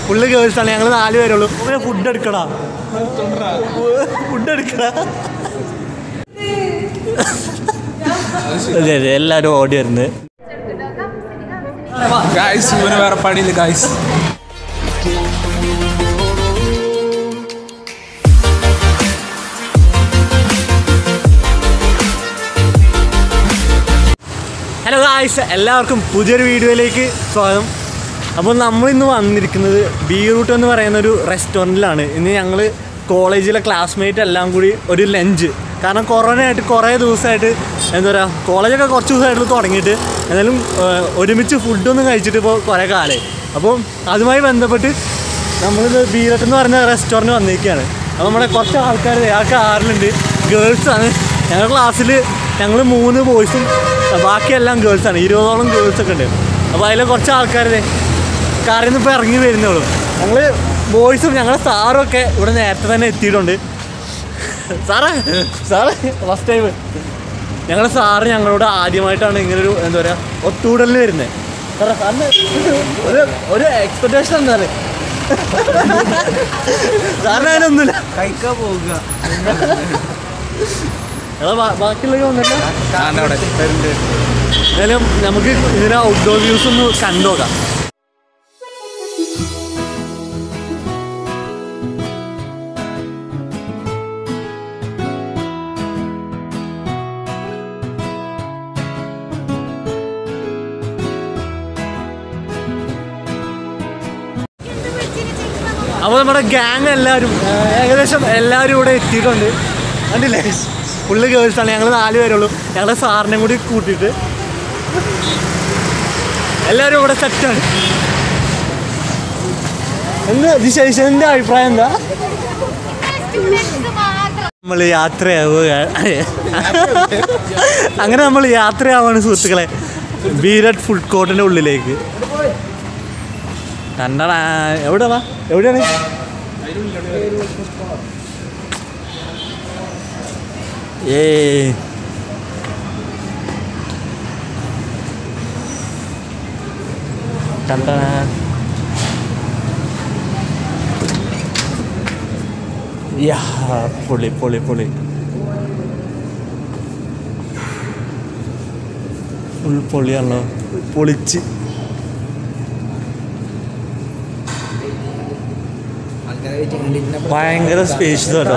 Full ഗേൾസാണ് ഞങ്ങൾ നാല് പേരുള്ളൂ അങ്ങനെ ഫുഡ് എടുക്കടാ ഫുഡ് എടുക്കടാ അതെ അതെ എല്ലാവരും ഓടി വരുന്നത് ഗായ്സ് ഇവന് വേറെ പണിയില്ല ഗായ്സ് ഹലോ ഗായ്സ് എല്ലാവർക്കും പുതിയൊരു വീഡിയോയിലേക്ക് സ്വാഗതം അപ്പോൾ നമ്മളിന്ന് വന്നിരിക്കുന്നത് ബി റൂട്ട് എന്ന് പറയുന്ന ഒരു റെസ്റ്റോറൻറ്റിലാണ് ഇന്ന് ഞങ്ങൾ കോളേജിലെ ക്ലാസ്മേറ്റ് എല്ലാം കൂടി ഒരു ലഞ്ച് കാരണം കൊറോണ ആയിട്ട് കുറേ ദിവസമായിട്ട് എന്താ പറയുക കോളേജൊക്കെ കുറച്ച് ദിവസമായിട്ട് തുടങ്ങിയിട്ട് എന്നാലും ഏഹ്, ഒരുമിച്ച് ഫുഡൊന്നും കഴിച്ചിട്ട് ഇപ്പോൾ കുറേ കാലമായി അപ്പോൾ അതുമായി ബന്ധപ്പെട്ട് നമ്മളിത് ബീറട്ട് എന്ന് പറയുന്ന റെസ്റ്റോറൻറ്റ് വന്നിരിക്കുകയാണ് അപ്പോൾ നമ്മുടെ കുറച്ച് ആൾക്കാർ ആ കാറിലുണ്ട് ഗേൾസാണ് ഞങ്ങളുടെ ക്ലാസ്സിൽ ഞങ്ങൾ മൂന്ന് ബോയ്സും ബാക്കിയെല്ലാം ഗേൾസാണ് ഇരുപതോളം ഗേൾസൊക്കെ ഉണ്ട് അപ്പോൾ അതിൽ കുറച്ച് ആൾക്കാർ കാറിൽ നിന്ന് ഇപ്പോൾ ഇറങ്ങി വരുന്നുള്ളൂ ഞങ്ങൾ ബോയ്സും ഞങ്ങളുടെ സാറും ഒക്കെ ഇവിടെ നേരത്തെ തന്നെ എത്തിയിട്ടുണ്ട് സാറേ സാറേ ഫസ്റ്റ് ടൈം ഞങ്ങളുടെ സാറ് ഞങ്ങളോട് ആദ്യമായിട്ടാണ് ഇങ്ങനൊരു എന്താ പറയുക ഒത്തുകൂടലിന് വരുന്നത് സാറേ സാറിന് ഒരു ഒരു എക്സ്പെക്ടേഷൻ എന്താണ് സാറിന് അതിനൊന്നുമില്ല കഴിക്കാൻ പോവുക എടാ, ബാ- ബാക്കിയുള്ളവർ വന്നില്ല അവിടെ എന്തായാലും നമുക്ക് ഇതിന് ഔട്ട്ഡോർ വ്യൂസ് ഒന്ന് കണ്ടുനോക്കാം അപ്പോൾ നമ്മുടെ ഗ്യാങ് എല്ലാവരും ആ, ഏകദേശം എല്ലാവരും ഇവിടെ എത്തിയിട്ടുണ്ട് കണ്ടില്ലേ ഫുള്ള് ഗേൾസാണ് ഞങ്ങൾ നാല് പേരുള്ളൂ ഞങ്ങളുടെ സാറിനെ കൂടി കൂട്ടിയിട്ട് എല്ലാവരും ഇവിടെ സെറ്റാണ് എന്ത് ദിശേഷൻ്റെ അഭിപ്രായം എന്താ നമ്മൾ യാത്രയാവുകയാണ് അങ്ങനെ നമ്മൾ യാത്രയാവാണ് സുഹൃത്തുക്കളെ ബീരറ്റ് ഫുഡ് കോർട്ടിൻ്റെ ഉള്ളിലേക്ക് കണ്ടടാ എവിടെ വാ എവിടെയാണ് ഏ കണ്ടടാ യാ പൊളി പൊളി പൊളി ഫുൾ പൊളിയാണല്ലോ പൊളിച്ച് ഭയങ്കര സ്പേഷ്യസ് കേട്ടോ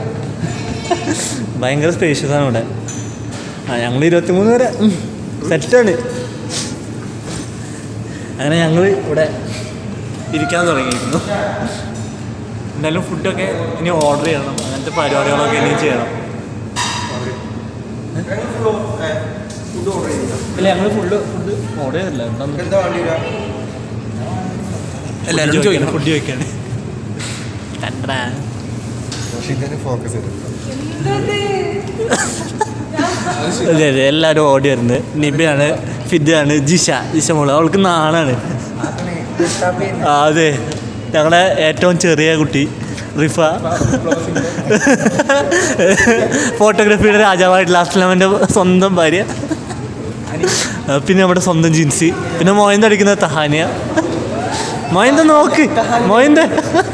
ഭയങ്കര സ്പേഷ്യസ് ആണ് ഇവിടെ ആ ഞങ്ങൾ ഇരുപത്തിമൂന്ന് വരെ സെറ്റാണ് അങ്ങനെ ഞങ്ങൾ ഇവിടെ ഇരിക്കാൻ തുടങ്ങിയിരുന്നു എന്തായാലും ഫുഡൊക്കെ ഇനി ഓർഡർ ചെയ്യണം അങ്ങനത്തെ പരിപാടികളൊക്കെ ഇനി ചെയ്യണം ഇല്ല ഞങ്ങൾ ഫുഡ് ഫുഡ് ഓർഡർ ചെയ്തില്ല എന്താ എല്ലാവരും ചോദിക്കണം ഫുഡ് ചോദിക്കാണ് കണ്ടടാ ഫോക്കസ് അതെ അതെ എല്ലാവരും ഓടി വരുന്നത് നിബയാണ് ഫിദയാണ് ജിഷ ജിഷ മോള് അവൾക്ക് നാണാണ് ആ അതെ ഞങ്ങളുടെ ഏറ്റവും ചെറിയ കുട്ടി റിഫ ഫോട്ടോഗ്രാഫിയുടെ രാജാവായിട്ടുള്ള അസ്ലാമിൻ്റെ സ്വന്തം ഭാര്യ ആ, പിന്നെ നമ്മുടെ സ്വന്തം ജിൻസി പിന്നെ മോയന്ത് അടിക്കുന്ന തഹാനിയ മോയന്ത നോക്ക് മോയന്ത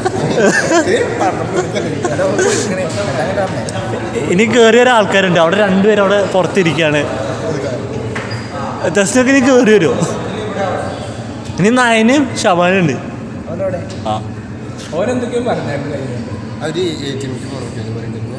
ഇനി കയറിയ ഒരാൾക്കാരുണ്ട് അവിടെ രണ്ടുപേരും അവിടെ പുറത്തിരിക്കുകയാണ് ടെസ്റ്റൊക്കെ ഇനി കയറി വരുമോ ഇനി നയനും ഷബാനും ഉണ്ട് ആ ഓരെന്തൊക്കെയോ പറഞ്ഞായിരുന്നു അവര് എ ടി എമ്മിക്ക് പുറത്തേക്ക് പറയുന്നത്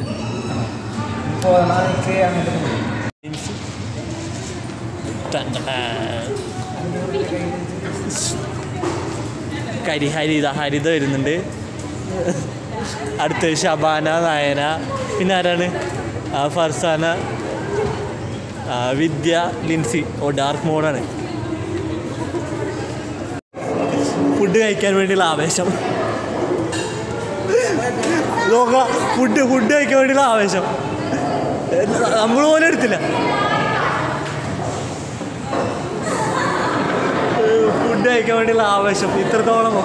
കരി ഹരിത ഹരിത വരുന്നുണ്ട് അടുത്ത് ഷബാന നയന പിന്നെ ആരാണ് ആ, ഫർസാന ആ, വിദ്യ ലിൻസി ഓ ഡാർക്ക് മോഡാണ് ഫുഡ് കഴിക്കാൻ വേണ്ടിയുള്ള ആവേശം നോക്കാം ഫുഡ് ഫുഡ് കഴിക്കാൻ വേണ്ടിയുള്ള ആവേശം നമ്മൾ പോലും എടുത്തില്ല ഫുഡ് കഴിക്കാൻ വേണ്ടിയുള്ള ആവേശം ഇത്രത്തോളമോ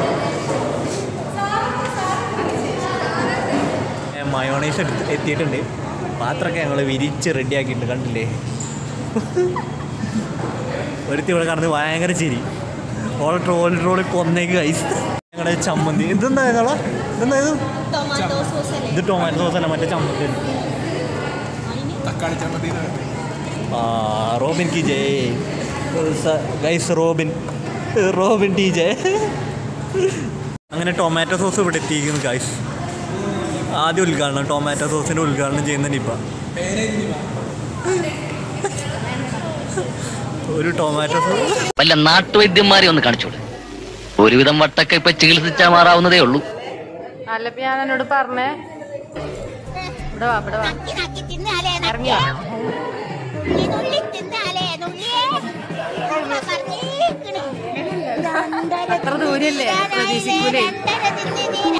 മയോണൈസ് എടുത്ത് എത്തിയിട്ടുണ്ട് പാത്രമൊക്കെ ഞങ്ങൾ വിരിച്ച് റെഡിയാക്കിയിട്ടുണ്ട് കണ്ടില്ലേ ഒരുത്തി ഇവിടെ കടന്ന് ഭയങ്കര ചിരി ഓൾ ട്രോൾ ട്രോളി കൊന്നേക്ക് കൈസ് ഞങ്ങളുടെ ചമ്മന്തി ഇതെന്താ ഏതാളാ ഇതെന്താ ഇത് ടൊമാറ്റോ സോസ് അല്ലേ ഇത് ടൊമാറ്റോ സോസ് അല്ല മറ്റേ ചമ്മന്തി തക്കാളി ചമ്മന്തി ആ റോബിൻ കി ജയ് guys Robin Robin T J അങ്ങനെ ടൊമാറ്റോ സോസ് ഇവിടെ എത്തിയിരിക്കുന്നു ഗൈസ് ആദ്യം ഉദ്ഘാടനം ടൊമാറ്റോ സോസിൻ്റെ ഉദ്ഘാടനം ചെയ്യുന്ന നിപ്പ ഒരു ടൊമാറ്റോ സോസ് വല്ല നാട്ടുവൈദ്യന്മാരെ ഒന്ന് കാണിച്ചോളൂ ഒരുവിധം വട്ടൊക്കെ ഇപ്പൊ ചികിത്സിച്ചാൽ മാറാവുന്നതേ ഉള്ളൂ അല്ലപ്പ ഞാൻ എന്നോട് പറഞ്ഞേ ഇവിടെ വാ ഇവിടെ വാ നക്കി നക്കി തിന്നാലേ ഇറങ്ങി വാ നുള്ളി നുള്ളി തിന്നാലേ നുള്ളിയേ അമ്മ പറഞ്ഞേക്കണ്. രണ്ടര അത്ര ദൂരല്ലേ പ്രതീക്ഷിക്കൂലേ രണ്ടര തിന്നിനി.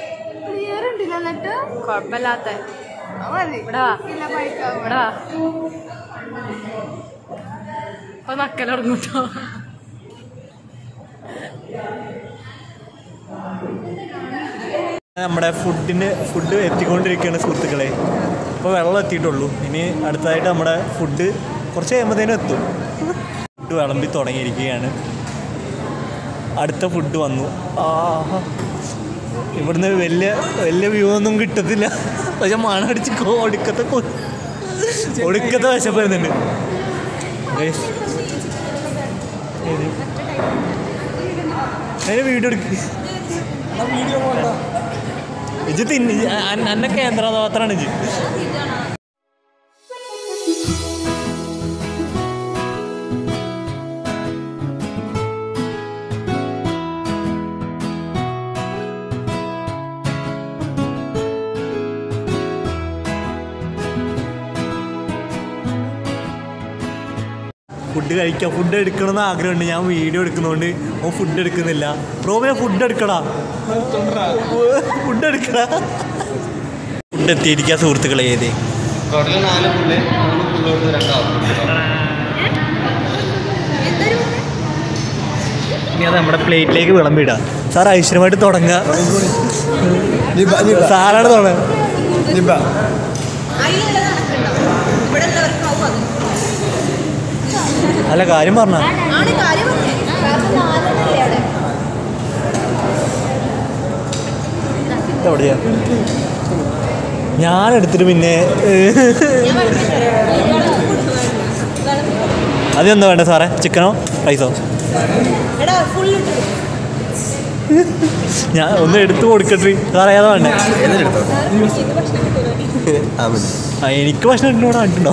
കൊഴപ്പല്ലാത്ത ഇവിടെ വാ ഇവിടെ വാ അപ്പൊ നക്കലുറങ്ങൂട്ടോ നമ്മുടെ ഫുഡിന് ഫുഡ് എത്തിക്കൊണ്ടിരിക്കുകയാണ് സുഹൃത്തുക്കളെ ഇപ്പോൾ വെള്ളം എത്തിയിട്ടുള്ളൂ ഇനി അടുത്തതായിട്ട് നമ്മുടെ ഫുഡ് കുറച്ച് കഴിയുമ്പോഴത്തേനും എത്തും ഫുഡ് വിളമ്പി തുടങ്ങിയിരിക്കുകയാണ് അടുത്ത ഫുഡ് വന്നു ആഹാ ഇവിടുന്ന് വലിയ വലിയ വ്യൂ ഒന്നും കിട്ടത്തില്ല പക്ഷെ മണടിച്ച് കൊ- ഒടുക്കത്തെ കൊ- ഒടുക്കത്തെ വിശപ്പ് വരുന്നുണ്ട് Guys. ഏത്? അതിന് വീഡിയോ എടുക്ക് ഇജ് തിന്ന് ഇജ്ജ് അന്ന- അന്ന കേന്ദ്രപാത്രാണ് ഇജ് ഫുഡ് കഴിക്കാം ഫുഡ് എടുക്കണമെന്ന് ആഗ്രഹമുണ്ട് ഞാൻ വീഡിയോ എടുക്കുന്നതുകൊണ്ട് ഓൻ ഫുഡ് എടുക്കുന്നില്ല റോബിനെ ഫുഡ് എടുക്കടാ ഫുഡ് എടുക്കടാ ഫുഡ് എത്തിയിരിക്കുക സുഹൃത്തുക്കളെ ഏത് ടോട്ടൽ നാല് പുള്ളി മൂന്ന് പുള്ളോട്ട് രണ്ടാവും ഇനി അത് നമ്മുടെ പ്ലേറ്റിലേക്ക് വിളമ്പിടാം സാർ ഐശ്വര്യമായിട്ട് തുടങ്ങുക സാറാണ് തുടങ്ങുക അല്ല കാര്യം പറഞ്ഞ ആണ് കാര്യം പറഞ്ഞേ. കാരണം നാലെണ്ണല്ലേ അവിടെ. എവിടെയാ ഞാൻ എടുത്തിട്ട് പിന്നെ അതെന്താ വേണ്ട സാറേ ചിക്കനോ റൈസോ എടാ ഫുൾ ഇട്ടു ഞാൻ ഒന്ന് എടുത്തു കൊടുക്കട്ടെ സാറേ ഏതാ വേണ്ടേ ആ എനിക്ക് ഭക്ഷണം ഇട്ടുകൂടെ കണ്ടിട്ടുണ്ടോ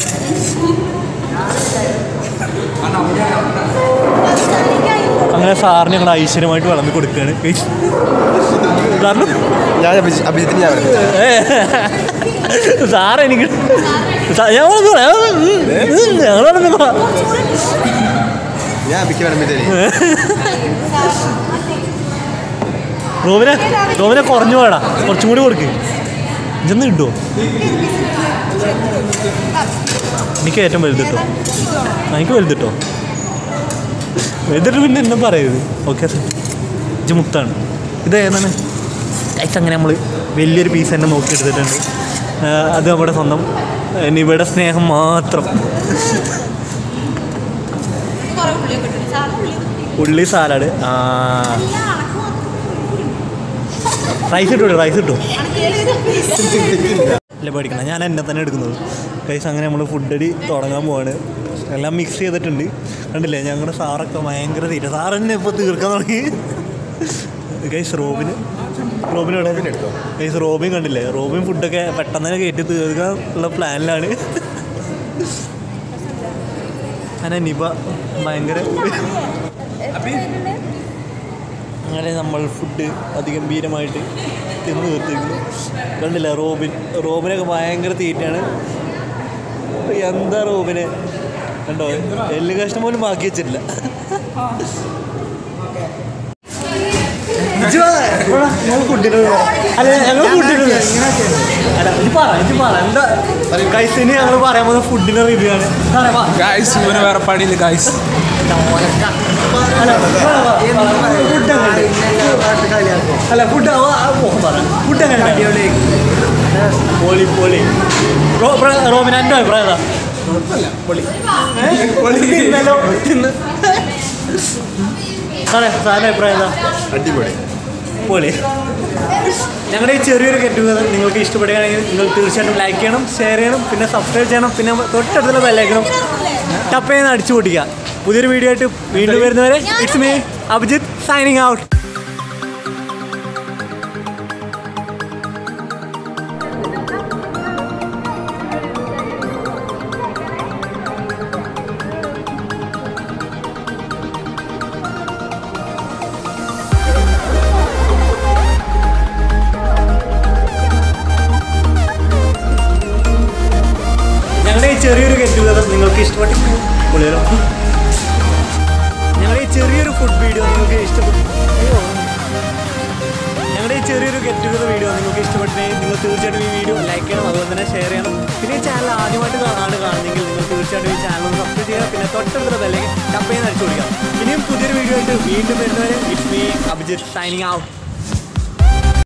അങ്ങനെ സാറിന് ഞങ്ങൾ ഐശ്വര്യമായിട്ട് വിളമ്പി കൊടുക്കുകയാണ് കാരണം ഞാൻ അഭിജി- അഭിജിത്തിന് ഞാൻ വിളിച്ചു. സാറ് എനിക്ക് സാ- ഞാൻ വിളമ്പി തരാം. ഉം, ഉം, ഞങ്ങൾ വിളമ്പി തരാം. ഞാൻ അഭിക്ക് വിളമ്പി തരും റോബിനെ റോബിനെ കുറഞ്ഞു വേടാ കുറച്ചും കൂടി കൊടുക്ക് ഇതൊന്ന് കിട്ടുമോ എനിക്ക് ഏറ്റവും വലുത് കിട്ടോ എനിക്ക് വലുത് കിട്ടോ വലുതിട്ട് പിന്നെ എന്നെ പറയരുത് ഓക്കെ സാർ ഇത് മുത്താണ് ഇത് ഏതാണ് കഴിച്ച് അങ്ങനെ നമ്മൾ വലിയൊരു പീസ് തന്നെ നോക്കിയെടുത്തിട്ടുണ്ട് ആ, അത് നമ്മുടെ സ്വന്തം നിവയുടെ സ്നേഹം മാത്രം ഉള്ളി സാലഡ് ആ റൈസ് ഇട്ടു റൈസ് ഇട്ടു അല്ല പേടിക്കണം ഞാൻ എന്നെ തന്നെ എടുക്കുന്നത് കൈസ് അങ്ങനെ നമ്മൾ ഫുഡ് അടി തുടങ്ങാൻ പോവാണ് എല്ലാം മിക്സ് ചെയ്തിട്ടുണ്ട് കണ്ടില്ലേ ഞങ്ങളുടെ സാറൊക്കെ ഭയങ്കര തീറ്റ സാർ തന്നെ ഇപ്പോൾ തീർക്കാൻ തുടങ്ങി കൈസ് റോബിന് റോബിന് എവിടെ എടുത്തോ? കൈസ് റോബിൻ കണ്ടില്ലേ റോബിൻ ഫുഡൊക്കെ പെട്ടെന്ന് തന്നെ കയറ്റി തീർക്കാൻ ഉള്ള പ്ലാനിലാണ് അങ്ങനെ നിപ ഭയങ്കര അങ്ങനെ നമ്മൾ ഫുഡ് അതിഗംഭീരമായിട്ട് തിന്ന് തീർത്തിരിക്കുന്നു കണ്ടില്ല റോബിൻ റോബിനൊക്കെ ഭയങ്കര തീറ്റയാണ് എന്താ റോബിന് കണ്ടോ എല്ല് കഷ്ണം പോലും ബാക്കി വെച്ചിട്ടില്ല ഇജ്ജ് വാ, ഇവിടെ ഞങ്ങൾ ഫുഡിന് അല്ല ഞങ്ങൾ ഫുഡിന് അല്ല ഇത് പറ ഇത് പറ എന്താ കൈസിന് ഞങ്ങൾ പറയാൻ പോകുന്ന ഫുഡിന്റെ റിവ്യൂ ആണ് സാറേ, വാ. ഗായ്സ് ഇവന് വേറെ പണിയില്ല ഗായ്സ് അല്ല, ഫുഡ് എങ്ങനെ? അല്ല ഫുഡ് പറ ഫുഡ് എങ്ങനെ പൊളി പൊളി റോ- ബ്ര- റോബിൻ എൻ്റെ അഭിപ്രായം ഏതാ? ഏ? തിന്നല്ലോ, തിന്ന്. സാറേ സാറിൻ്റെ അഭിപ്രായം എന്താ അടിപൊളി പൊളി ഞങ്ങളുടെ ഈ ചെറിയൊരു ഗെറ്റ് ടുഗദർ നിങ്ങൾക്ക് ഇഷ്ടപ്പെടുകയാണെങ്കിൽ നിങ്ങൾ തീർച്ചയായിട്ടും ലൈക്ക് ചെയ്യണം ഷെയർ ചെയ്യണം പിന്നെ സബ്സ്ക്രൈബ് ചെയ്യണം പിന്നെ തൊട്ടടുത്തുള്ള ബെല്ലൈക്കണം ടപ്പേന്ന് അടിച്ചു പൊട്ടിക്കുക പുതിയൊരു വീഡിയോ ആയിട്ട് വീണ്ടും വരുന്നവരെ it's me Abhijith signing out ഞങ്ങളുടെ ഈ ചെറിയൊരു ഗെറ്റ് ടുഗദർ നിങ്ങൾക്ക് ഇഷ്ടപ്പെട്ടു പൊളിയല്ലോ ഞങ്ങളുടെ ഈ ചെറിയൊരു ഫുഡ് വീഡിയോ നിങ്ങൾക്ക് ഇഷ്ടപ്പെട്ടു അയ്യോ. ഞങ്ങളുടെ ഈ ചെറിയൊരു ഗെറ്റ് ടുഗദർ വീഡിയോ നിങ്ങൾക്ക് ഇഷ്ടപ്പെട്ടെങ്കിൽ നിങ്ങൾ തീർച്ചയായിട്ടും ഈ വീഡിയോ ലൈക്ക് ചെയ്യണം അതുപോലെ തന്നെ ഷെയർ ചെയ്യണം പിന്നെ ഈ ചാനൽ ആദ്യമായിട്ട് കാണാണ് കാണുന്നെങ്കിൽ നിങ്ങൾ തീർച്ചയായിട്ടും ഈ ചാനൽ ഒന്ന് സബ്സ്ക്രൈബ് ചെയ്യുക പിന്നെ തൊട്ടടുത്ത ബെല്ലേക്ക് ടപ്പേന്ന് അടിച്ചു കൊടുക്കുക ഇനിയും പുതിയൊരു വീഡിയോ ആയിട്ട് വീണ്ടും വരുന്നവരെ it's me Abhijith signing out